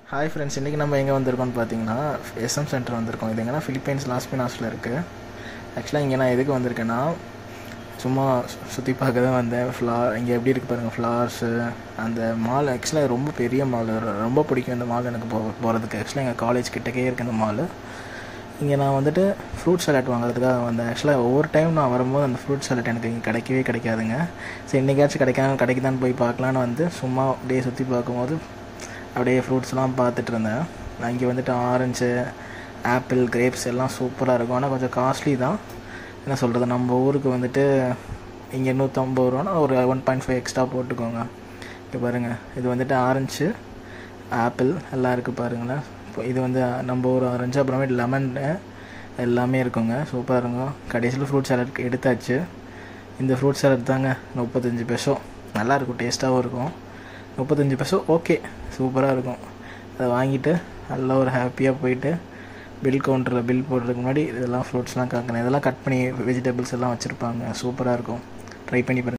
hi friends இன்றைக்கி நம்ம எங்கே வந்திருக்கோம்னு பார்த்தீங்கன்னா எஸ்எம் சென்டர் வந்திருக்கோம் இது எங்கன்னா ஃபிலிப்பைன்ஸ் லாஸ்பினாஸில் இருக்குது ஆக்சுவலாக இங்கே நான் எதுக்கு வந்திருக்கேன்னா சும்மா சுற்றி பார்க்க தான் வந்தேன் ஃப்ளார் இங்கே எப்படி இருக்குது பாருங்கள் ஃப்ளார்ஸு அந்த மால் ஆக்சுவலாக ரொம்ப பெரிய மால் ரொம்ப பிடிக்கும் இந்த மால் எனக்கு போ போகிறதுக்கு ஆக்சுவலாக எங்கள் காலேஜ் கிட்டக்கே இருக்குது இந்த மால் இங்கே நான் வந்துட்டு ஃப்ரூட் சாலட் வாங்குறதுக்காக வந்தேன் ஆக்சுவலாக ஒவ்வொரு டைம் நான் வரும்போது அந்த ஃப்ரூட் சாலட் எனக்கு இங்கே கிடைக்கவே கிடைக்காதுங்க சரி இன்றைக்காச்சும் கிடைக்காம கிடைக்குதான்னு போய் பார்க்கலான்னு வந்து சும்மா அப்படியே சுற்றி பார்க்கும்போது அப்படியே ஃப்ரூட்ஸ்லாம் பார்த்துட்டு இருந்தேன் நான் இங்கே வந்துட்டு ஆரஞ்சு ஆப்பிள் கிரேப்ஸ் எல்லாம் சூப்பராக இருக்கும் ஆனால் கொஞ்சம் காஸ்ட்லி தான் என்ன சொல்கிறது நம்ம ஊருக்கு வந்துட்டு இங்கே நூற்றம்பது ரூபானா ஒரு ஒன் பாயிண்ட் ஃபைவ் எக்ஸ்ட்ரா போட்டுக்கோங்க இங்கே பாருங்கள் இது வந்துட்டு ஆரஞ்சு ஆப்பிள் எல்லாம் இருக்குது பாருங்களேன் இப்போ இது வந்து நம்ம ஊர் ஆரஞ்சு அப்புறமேட்டு லெமன் எல்லாமே இருக்குங்க சூப்பராக இருக்கும் கடைசியில் ஃப்ரூட் சாலட் எடுத்தாச்சு இந்த ஃப்ரூட் சாலட் தாங்க முப்பத்தஞ்சு பெசோ நல்லாயிருக்கும் டேஸ்ட்டாகவும் இருக்கும் முப்பத்தஞ்சு பெசோ ஓகே சூப்பராக இருக்கும் அதை வாங்கிட்டு நல்லா ஒரு ஹாப்பியாக போயிட்டு பில் கவுண்டரில் பில் போடுறதுக்கு முன்னாடி இதெல்லாம் ஃப்ரூட்ஸ்லாம் காக்கணும் இதெல்லாம் கட் பண்ணி வெஜிடபிள்ஸ் எல்லாம் வச்சுருப்பாங்க சூப்பராக இருக்கும் ட்ரை பண்ணி பாருங்கள்